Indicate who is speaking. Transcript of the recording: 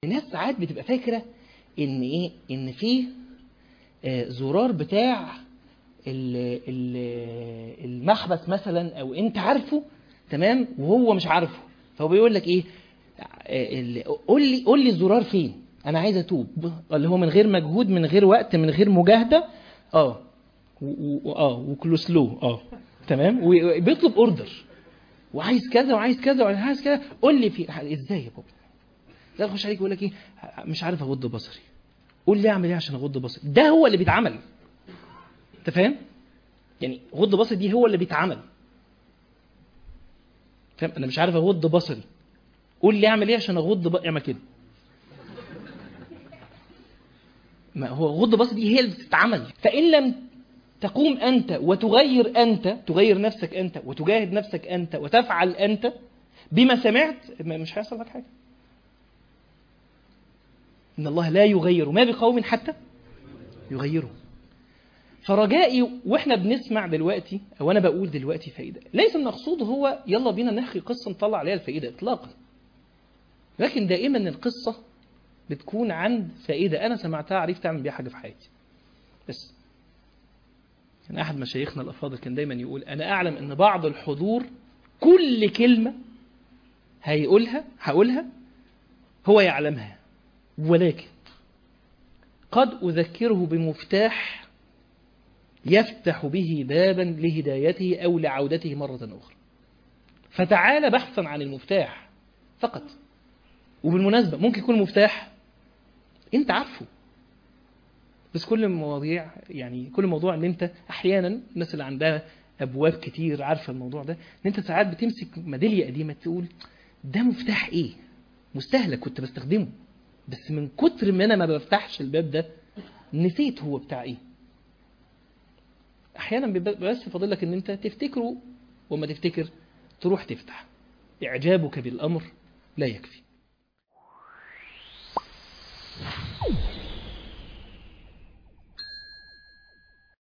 Speaker 1: الناس ساعات بتبقى فاكره ان ايه ان في آه، زرار بتاع ال- ال- المحبس مثلا او انت عارفه تمام وهو مش عارفه فهو بيقول لك ايه آه، ال- قول لي قول لي الزرار فين انا عايز اتوب اللي هو من غير مجهود من غير وقت من غير مجاهده اه و- و- اه وكله سلو اه تمام وبيطلب اوردر وعايز كذا وعايز كذا وعايز كذا قول لي في ازاي يا بابا لا يخش عليك يقول لك ايه مش عارف اغض بصري قول لي اعمل ايه عشان اغض بصري ده هو اللي بيتعمل انت فاهم يعني غض بصري دي هو اللي بيتعمل فاهم انا مش عارف اغض بصري قول لي اعمل ايه عشان اغض ب... اعمل كده ما هو غض بصري دي هي اللي بتتعمل فان لم تقوم انت وتغير انت تغير نفسك انت وتجاهد نفسك انت وتفعل انت بما سمعت ما- مش هيحصل لك حاجه ان الله لا يغير ما بقوم حتى يغيروا فرجائي واحنا بنسمع دلوقتي او انا بقول دلوقتي فائده ليس المقصود هو يلا بينا نحكي قصه نطلع عليها الفائده اطلاقا لكن دائما القصه بتكون عن فائده انا سمعتها عرفت اعمل بيها حاجه في حياتي بس كان احد مشايخنا الافاضل كان دايما يقول انا اعلم ان بعض الحضور كل كلمه هيقولها هقولها هو يعلمها ولكن قد أذكره بمفتاح يفتح به بابا لهدايته أو لعودته مرة أخرى فتعال بحثا عن المفتاح فقط وبالمناسبة ممكن يكون مفتاح أنت عارفه بس كل المواضيع يعني كل موضوع ان انت احيانا الناس اللي عندها ابواب كتير عارفه الموضوع ده ان انت ساعات بتمسك ميداليه قديمه تقول ده مفتاح ايه مستهلك كنت بستخدمه بس من كتر ما انا ما بفتحش الباب ده نسيت هو بتاع ايه احيانا بيبقى بس فاضل لك ان انت تفتكره وما تفتكر تروح تفتح اعجابك بالامر لا يكفي